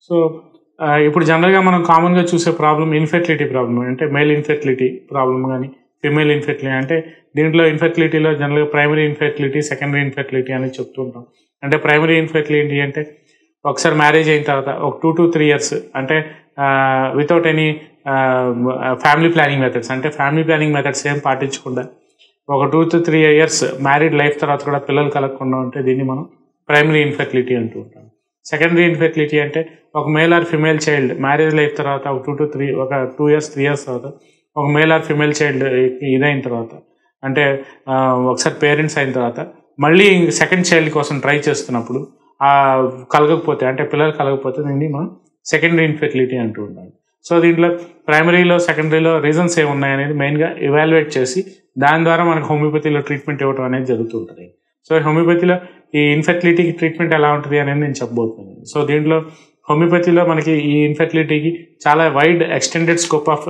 so ఆ, ఇప్పుడు జనరల్గా మనం కామన్గా చూసే ప్రాబ్లం ఇన్ఫెర్టిలిటీ ప్రాబ్లం అంటే మేల్ ఇన్ఫెర్టిలిటీ ప్రాబ్లం కానీ ఫిమేల్ ఇన్ఫెర్టిలిటీ అంటే దీంట్లో ఇన్ఫెర్టిలిటీలో జనరల్గా ప్రైమరీ ఇన్ఫెర్టిలిటీ సెకండరీ ఇన్ఫెర్టిలిటీ అని చెప్తూ ఉంటాం అంటే ప్రైమరీ ఇన్ఫెర్టిలిటీ అంటే ఒకసారి మ్యారేజ్ అయిన తర్వాత ఒక టూ టు త్రీ ఇయర్స్ అంటే without any family planning methods అంటే ఫ్యామిలీ ప్లానింగ్ మెథడ్స్ ఏం పాటించకుండా ఒక two to three years married life తర్వాత కూడా పిల్లలు కలగకుండా ఉంటే దీన్ని మనం ప్రైమరీ ఇన్ఫెర్టిలిటీ అంటూ ఉంటాం సెకండరీ ఇన్ఫెర్టిలిటీ అంటే ఒక male or female child marriage life తర్వాత ఒక టూ టు త్రీ ఒక టూ ఇయర్స్ త్రీ ఇయర్స్ తర్వాత ఒక మేల్ ఆర్ ఫిమేల్ చైల్డ్ ఇదైన తర్వాత అంటే ఆ, ఒకసారి పేరెంట్స్ అయిన తర్వాత మళ్ళీ సెకండ్ చైల్డ్ కోసం ట్రై చేస్తున్నప్పుడు ఆ కలగకపోతే అంటే పిల్లలు కలగకపోతే దీన్ని మనం సెకండరీ ఇన్ఫెర్టిలిటీ అంటూ ఉంటాం సో దీంట్లో ప్రైమరీలో సెకండరీలో రీజన్స్ ఏమున్నాయి అనేది మెయిన్గా ఇవాల్యుయేట్ చేసి దాని ద్వారా మనకు హోమియోపతిలో ట్రీట్మెంట్ ఇవ్వడం అనేది జరుగుతుంటుంది సో హోమియోపతిలో ఈ ఇన్ఫెర్టిలిటీకి ట్రీట్మెంట్ ఎలా ఉంటుంది అనేది నేను చెప్పబోతున్నాను సో దీంట్లో హోమియోపతిలో మనకి ఈ ఇన్ఫెర్టిలిటీకి చాలా wide extended scope of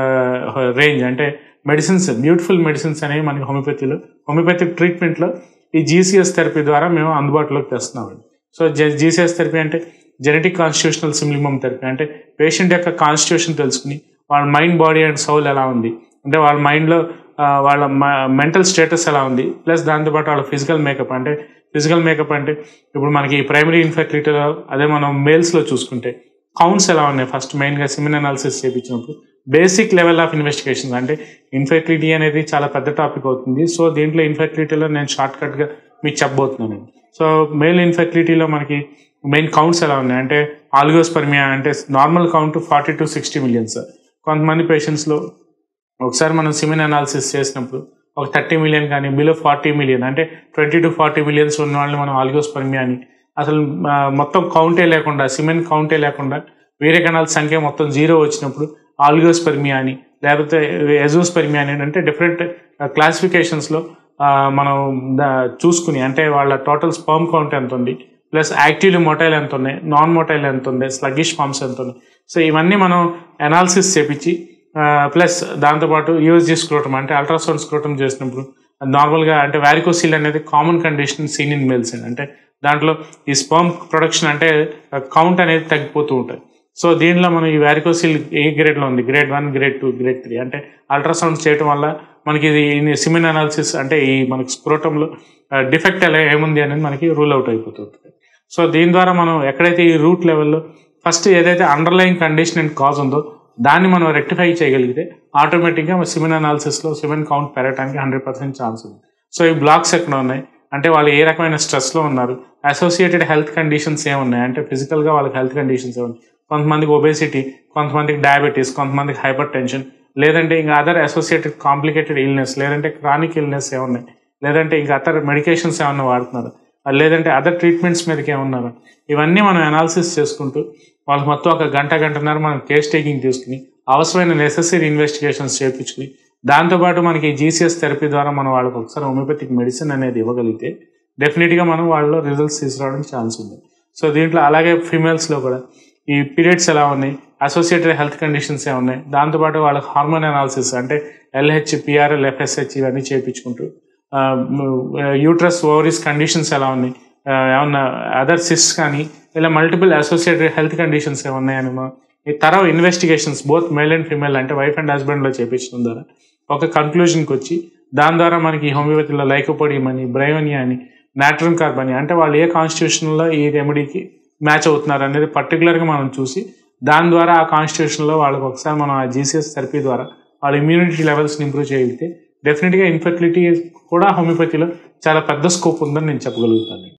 range అంటే మెడిసిన్స్ బ్యూటిఫుల్ మెడిసిన్స్ అనేవి మనకి హోమియోపతిలో హోమియోపతిక్ ట్రీట్మెంట్లో ఈ జీసీఎస్ థెరపీ ద్వారా మేము అందుబాటులోకి తెస్తున్నామండి సో జీసీఎస్ థెరపీ అంటే జెనెటిక్ కాన్స్టిట్యూషనల్ సిమ్లిమమ్ థెరపీ అంటే పేషెంట్ యొక్క కాన్స్టిట్యూషన్ తెలుసుకుని వాళ్ళ మైండ్ బాడీ అండ్ సౌల్ ఎలా ఉంది అంటే వాళ్ళ మైండ్లో వాళ్ళ మెంటల్ స్టేటస్ ఎలా ఉంది ప్లస్ దాంతోపాటు వాళ్ళ ఫిజికల్ మేకప్ అంటే ఫిజికల్ మేకప్ అంటే ఇప్పుడు మనకి ప్రైమరీ ఇన్ఫెర్టిలిటీలో అదే మనం మేల్స్లో చూసుకుంటే కౌంట్స్ ఎలా ఉన్నాయి ఫస్ట్ మెయిన్గా సిమిన్ అనాలిసిస్ చేయించినప్పుడు బేసిక్ లెవెల్ ఆఫ్ ఇన్వెస్టిగేషన్ అంటే ఇన్ఫెర్టిలిటీ అనేది చాలా పెద్ద టాపిక్ అవుతుంది సో దీంట్లో ఇన్ఫెర్టిలిటీలో నేను షార్ట్ కట్గా మీకు చెప్పబోతున్నాను సో మేల్ ఇన్ఫెర్టిలిటీలో మనకి మెయిన్ కౌంట్స్ ఎలా ఉన్నాయి అంటే ఆల్గోస్పర్మియా అంటే normal count forty to sixty millions కొంతమంది పేషెంట్స్లో ఒకసారి మనం సిమిన్ అనాలిసిస్ చేసినప్పుడు ఒక థర్టీ మిలియన్ కానీ బిలో ఫార్టీ మిలియన్ అంటే ట్వంటీ టు ఫార్టీ మిలియన్స్ ఉన్న వాళ్ళని మనం ఆల్గోస్పర్మియా అని అసలు ఆ, మొత్తం కౌంటే లేకుండా సిమెన్ కౌంటే లేకుండా వేరే కణాల సంఖ్య మొత్తం జీరో వచ్చినప్పుడు ఆల్గోస్పెర్మియా అని లేకపోతే ఎజోస్పెర్మియా అని అంటే డిఫరెంట్ క్లాసిఫికేషన్స్లో మనం దా- చూసుకుని అంటే వాళ్ళ టోటల్ స్పర్మ్ కౌంట్ ఎంత ఉంది ప్లస్ యాక్టివ్లీ మొటైల్ ఎంత ఉన్నాయి నాన్ మొటైల్ ఎంత ఉంది స్లగిష్ ఫార్మ్స్ ఎంత ఉన్నాయి సో ఇవన్నీ మనం అనాలిసిస్ చేపించి ప్లస్ దాంతోపాటు యూఎస్జీ స్క్రోటం అంటే అల్ట్రాసౌండ్ స్క్రోటం చేసినప్పుడు నార్మల్గా అంటే వ్యారికోసిల్ అనేది common condition seen in males అంటే దాంట్లో ఈ స్పర్మ్ ప్రొడక్షన్ అంటే కౌంట్ అనేది తగ్గిపోతూ ఉంటుంది సో దీనిలో మనం ఈ వ్యారికోసిల్ ఏ గ్రేడ్లో ఉంది grade one grade two grade three అంటే అల్ట్రాసౌండ్ చేయడం వల్ల మనకి ఇది సిమిన్ అనాలిసిస్ అంటే ఈ మనకి స్క్రోటంలో డిఫెక్ట్ ఎలా ఏముంది అనేది మనకి రూల్ అవుట్ అయిపోతుంది సో దీని ద్వారా మనం ఎక్కడైతే ఈ రూట్ లెవెల్లో ఫస్ట్ ఏదైతే అండర్లైన్ కండిషన్ అండ్ కాజ్ ఉందో దాన్ని మనం రెక్టిఫై చేయగలిగితే ఆటోమేటిక్గా సిమిన్ అనాలిసిస్లో సిమిన్ కౌంట్ పెరగడానికి హండ్రెడ్ పర్సెంట్ ఛాన్స్ ఉంది సో ఈ బ్లాక్స్ ఎక్కడ ఉన్నాయి అంటే వాళ్ళు ఏ రకమైన స్ట్రెస్లో ఉన్నారు అసోసియేటెడ్ హెల్త్ కండిషన్స్ ఏమున్నాయి అంటే ఫిజికల్గా వాళ్ళకి హెల్త్ కండిషన్స్ ఏమున్నాయి కొంతమందికి ఒబేసిటీ కొంతమందికి డయాబెటీస్ కొంతమందికి హైపర్ టెన్షన్ లేదంటే ఇంకా అదర్ అసోసియేటెడ్ కాంప్లికేటెడ్ ఇల్నెస్ లేదంటే క్రానిక్ ఇల్నెస్ ఏమున్నాయి లేదంటే ఇంకా అదర్ మెడికేషన్స్ ఏమన్నా వాడుతున్నారు లేదంటే అదర్ ట్రీట్మెంట్స్ మీదకి ఏమన్నారు ఇవన్నీ మనం అనాలిసిస్ చేసుకుంటూ వాళ్ళకి మొత్తం ఒక గంట గంటన్నర మనం కేస్ టేకింగ్ తీసుకుని అవసరమైన నెసెసరీ ఇన్వెస్టిగేషన్స్ చేయించుకుని దాంతోపాటు మనకి జీసీఎస్ థెరపీ ద్వారా మనం వాళ్ళకి ఒకసారి హోమియోపతిక్ మెడిసిన్ అనేది ఇవ్వగలిగితే డెఫినెట్గా మనం వాళ్ళలో రిజల్ట్స్ తీసుకురావడానికి ఛాన్స్ ఉంది సో దీంట్లో అలాగే ఫీమేల్స్లో కూడా ఈ పీరియడ్స్ ఎలా ఉన్నాయి అసోసియేటెడ్ హెల్త్ కండిషన్స్ ఏ ఉన్నాయి దాంతోపాటు వాళ్ళకి హార్మోన్ అనాలిసిస్ అంటే ఎల్హెచ్ పిఆర్ఎల్ ఎఫ్ఎస్హెచ్ ఇవన్నీ చేయించుకుంటూ యూట్రస్ ఓవరీస్ కండిషన్స్ ఎలా ఉన్నాయి ఆ, ఏమన్నా అదర్ సిస్ కానీ ఇలా మల్టిపుల్ అసోసియేటెడ్ హెల్త్ కండిషన్స్ ఏమున్నాయని మనం ఈ తరం investigations both male and female అంటే వైఫ్ అండ్ హస్బెండ్లో చేయించడం ద్వారా ఒక కన్క్లూజన్కి వచ్చి దాని ద్వారా మనకి హోమియోపతిలో లైకోపోడియం అని బ్రైవనియా అని నాట్రన్ కార్బ్ అని అంటే వాళ్ళు ఏ కాన్స్టిట్యూషన్లో ఈ రెమెడీకి మ్యాచ్ అవుతున్నారు అనేది పర్టికులర్గా మనం చూసి దాని ద్వారా ఆ కాన్స్టిట్యూషన్లో వాళ్ళకి ఒకసారి మనం ఆ జీసీఎస్ థెరపీ ద్వారా వాళ్ళ ఇమ్యూనిటీ లెవెల్స్ని ఇంప్రూవ్ చేయగలిగితే డెఫినెట్గా ఇన్ఫెర్టిలిటీ కూడా హోమియోపతిలో చాలా పెద్ద స్కోప్ ఉందని నేను చెప్పగలుగుతాను